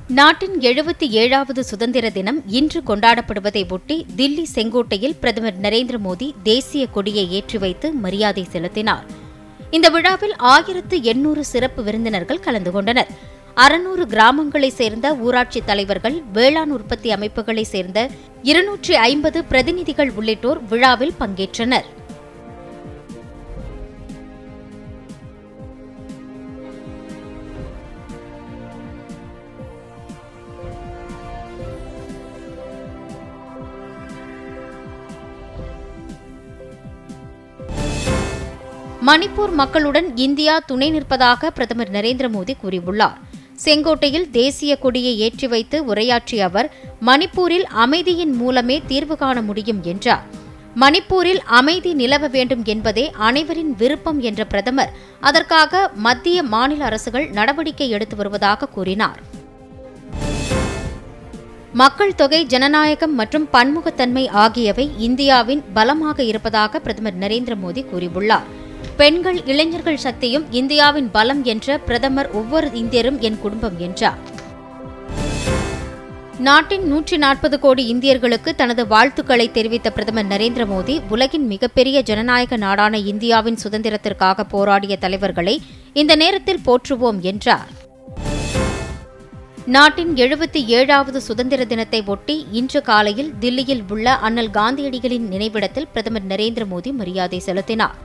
நாட்டின் எழுபத்தி ஏழாவது சுதந்திர தினம் இன்று கொண்டாடப்படுவதை ஒட்டி தில்லி செங்கோட்டையில் பிரதமர் நரேந்திர மோடி தேசிய கொடியை ஏற்றி வைத்து மரியாதை செலுத்தினார் இந்த விழாவில் ஆயிரத்து எண்ணூறு சிறப்பு விருந்தினர்கள் கலந்து கொண்டனர் அறுநூறு கிராமங்களைச் சேர்ந்த ஊராட்சி தலைவர்கள் வேளாண் உற்பத்தி அமைப்புகளைச் சேர்ந்த இருநூற்றி ஐம்பது பிரதிநிதிகள் உள்ளிட்டோர் விழாவில் பங்கேற்றனர் மணிப்பூர் மக்களுடன் இந்தியா துணை நிற்பதாக பிரதமர் நரேந்திர மோடி கூறியுள்ளார் செங்கோட்டையில் தேசிய கொடியை ஏற்றி வைத்து உரையாற்றிய அவர் மணிப்பூரில் அமைதியின் மூலமே தீர்வு காண முடியும் என்றார் மணிப்பூரில் அமைதி நிலவ வேண்டும் என்பதே அனைவரின் விருப்பம் என்ற பிரதமர் அதற்காக மத்திய மாநில அரசுகள் நடவடிக்கை எடுத்து வருவதாக கூறினார் மக்கள் தொகை ஜனநாயகம் மற்றும் பன்முகத்தன்மை ஆகியவை இந்தியாவின் பலமாக இருப்பதாக பிரதமர் நரேந்திர மோடி கூறியுள்ளார் பெண்கள் இளைஞர்கள் சக்தியும் இந்தியாவின் பலம் என்ற பிரதமர் ஒவ்வொரு இந்தியரும் என் குடும்பம் என்றார் நாட்டின் நூற்றி நாற்பது கோடி இந்தியர்களுக்கு தனது வாழ்த்துக்களை தெரிவித்த பிரதமர் நரேந்திர மோடி உலகின் மிகப்பெரிய ஜனநாயக நாடான இந்தியாவின் சுதந்திரத்திற்காக போராடிய தலைவர்களை இந்த நேரத்தில் போற்றுவோம் என்றார் நாட்டின் எழுபத்தி ஏழாவது சுதந்திர தினத்தை ஒட்டி இன்று காலையில் தில்லியில் உள்ள அண்ணல் காந்தியடிகளின் நினைவிடத்தில் பிரதமர் நரேந்திர மோடி மரியாதை செலுத்தினார்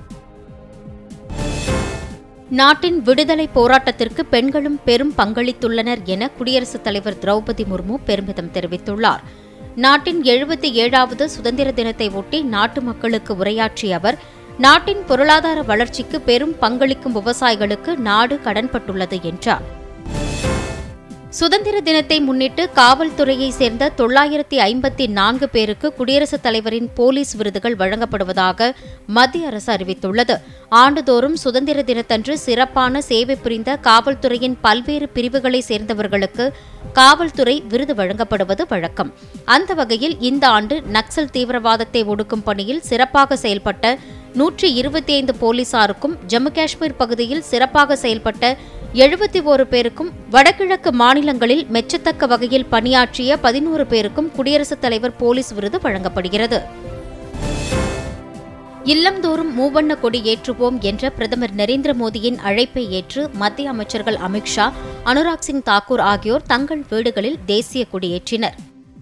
நாட்டின் விடுதலை போராட்டத்திற்கு பெண்களும் பெரும் பங்களித்துள்ளனர் என குடியரசுத் தலைவர் திரௌபதி முர்மு பெருமிதம் தெரிவித்துள்ளார் நாட்டின் எழுபத்தி ஏழாவது சுதந்திர தினத்தை ஒட்டி நாட்டு மக்களுக்கு உரையாற்றிய அவர் நாட்டின் பொருளாதார வளர்ச்சிக்கு பெரும் பங்களிக்கும் விவசாயிகளுக்கு நாடு கடன்பட்டுள்ளது என்றார் சுதந்திர தினத்தை முன்னிட்டு காவல்துறையைச் சேர்ந்த தொள்ளாயிரத்தி ஐம்பத்தி நான்கு பேருக்கு குடியரசுத் தலைவரின் போலீஸ் விருதுகள் வழங்கப்படுவதாக மத்திய அரசு அறிவித்துள்ளது ஆண்டுதோறும் சுதந்திர தினத்தன்று சிறப்பான சேவை புரிந்த காவல்துறையின் பல்வேறு பிரிவுகளைச் சேர்ந்தவர்களுக்கு காவல்துறை விருது வழங்கப்படுவது வழக்கம் அந்த வகையில் இந்த ஆண்டு நக்சல் தீவிரவாதத்தை ஒடுக்கும் பணியில் சிறப்பாக செயல்பட்ட நூற்றி இருபத்தி ஐந்து போலீசாருக்கும் ஜம்மு காஷ்மீர் பகுதியில் சிறப்பாக செயல்பட்ட எழுபத்தி ஓரு பேருக்கும் வடகிழக்கு மாநிலங்களில் மெச்சத்தக்க வகையில் பணியாற்றிய பதினோரு பேருக்கும் குடியரசுத் தலைவர் போலீஸ் விருது வழங்கப்படுகிறது இல்லந்தோறும் மூவண்ண கொடி ஏற்றுவோம் என்ற பிரதமர் நரேந்திர மோடியின் அழைப்பை ஏற்று மத்திய அமைச்சர்கள் அமித்ஷா அனுராக் சிங் தாக்கூர் ஆகியோர் தங்கள் வீடுகளில் தேசிய கொடியேற்றினர்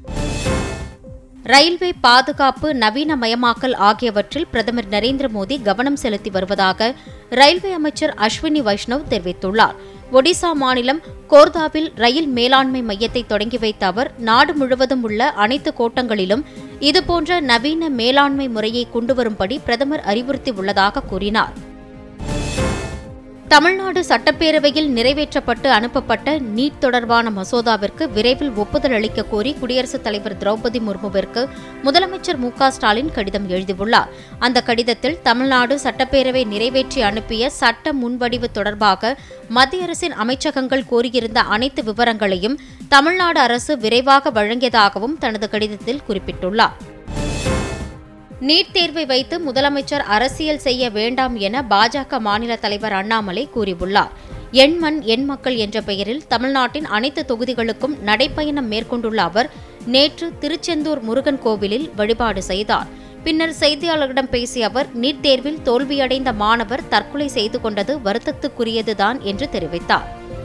ரயில்வே பாதுகாப்பு நவீனமயமாக்கல் ஆகியவற்றில் பிரதமர் நரேந்திர மோடி கவனம் செலுத்தி வருவதாக ரயில்வே அமைச்சர் அஸ்வினி வைஷ்ணவ் தெரிவித்துள்ளார் ஒடிசா மாநிலம் கோர்தாவில் ரயில் மேலாண்மை மையத்தை தொடங்கி வைத்த அவர் நாடு முழுவதும் உள்ள அனைத்து கோட்டங்களிலும் இதுபோன்ற நவீன மேலாண்மை முறையை கொண்டுவரும்படி பிரதமர் அறிவுறுத்தியுள்ளதாக கூறினார் தமிழ்நாடு சட்டப்பேரவையில் நிறைவேற்றப்பட்டு அனுப்பப்பட்ட நீட் தொடர்பான மசோதாவிற்கு விரைவில் ஒப்புதல் அளிக்க கோரி குடியரசுத் தலைவர் திரௌபதி முர்முவிற்கு முதலமைச்சர் மு ஸ்டாலின் கடிதம் எழுதியுள்ளார் அந்த கடிதத்தில் தமிழ்நாடு சட்டப்பேரவை நிறைவேற்றி அனுப்பிய சட்ட முன்வடிவு தொடர்பாக மத்திய அரசின் அமைச்சகங்கள் கோரியிருந்த அனைத்து விவரங்களையும் தமிழ்நாடு அரசு விரைவாக வழங்கியதாகவும் தனது கடிதத்தில் குறிப்பிட்டுள்ளார் நீட் தேர்வை வைத்து முதலமைச்சர் அரசியல் செய்ய வேண்டாம் என பாஜக மாநில தலைவர் அண்ணாமலை கூறியுள்ளார் எண்மண் எண் மக்கள் என்ற பெயரில் தமிழ்நாட்டின் அனைத்து தொகுதிகளுக்கும் நடைப்பயணம் மேற்கொண்டுள்ள அவர் நேற்று திருச்செந்தூர் முருகன் கோவிலில் வழிபாடு செய்தார் பின்னர் செய்தியாளர்களிடம் பேசிய அவர் நீட் தேர்வில் தோல்வியடைந்த மாணவர் தற்கொலை செய்து கொண்டது வருத்தத்துக்குரியதுதான் என்று தெரிவித்தார்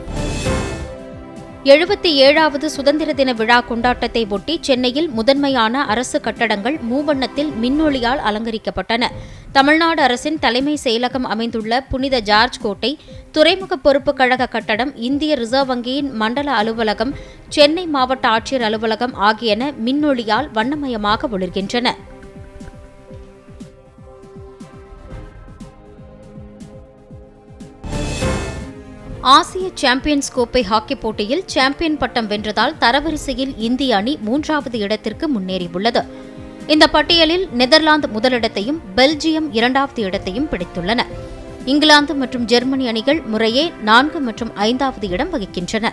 எழுபத்தி ஏழாவது சுதந்திர தின விழா கொண்டாட்டத்தை ஒட்டி சென்னையில் முதன்மையான அரசு கட்டடங்கள் மூவண்ணத்தில் மின்னொளியால் அலங்கரிக்கப்பட்டன தமிழ்நாடு அரசின் தலைமை செயலகம் அமைந்துள்ள புனித ஜார்ஜ் கோட்டை துறைமுக பொறுப்பு கழக கட்டடம் இந்திய ரிசர்வ் வங்கியின் மண்டல அலுவலகம் சென்னை மாவட்ட ஆட்சியர் அலுவலகம் ஆகியன மின்னொளியால் வண்ணமயமாக ஒளிர்கின்றன ஆசிய சாம்பியன்ஸ் கோப்பை ஹாக்கி போட்டியில் சாம்பியன் பட்டம் வென்றதால் தரவரிசையில் இந்திய அணி மூன்றாவது இடத்திற்கு முன்னேறியுள்ளது இந்த பட்டியலில் நெதர்லாந்து முதலிடத்தையும் பெல்ஜியம் இரண்டாவது இடத்தையும் பிடித்துள்ளன இங்கிலாந்து மற்றும் ஜெர்மனி அணிகள் முறையே நான்கு மற்றும் ஐந்தாவது இடம் வகிக்கின்றன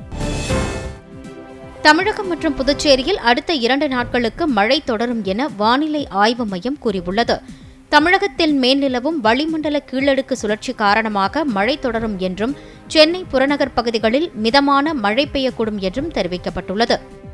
தமிழகம் மற்றும் புதுச்சேரியில் அடுத்த இரண்டு நாட்களுக்கு மழை தொடரும் என வானிலை ஆய்வு மையம் கூறியுள்ளது தமிழகத்தில் மேல்நிலவும் வளிமண்டல கீழடுக்கு சுழற்சி காரணமாக மழை தொடரும் என்றும் சென்னை புறநகர் பகுதிகளில் மிதமான மழை பெய்யக்கூடும் என்றும் தெரிவிக்கப்பட்டுள்ளது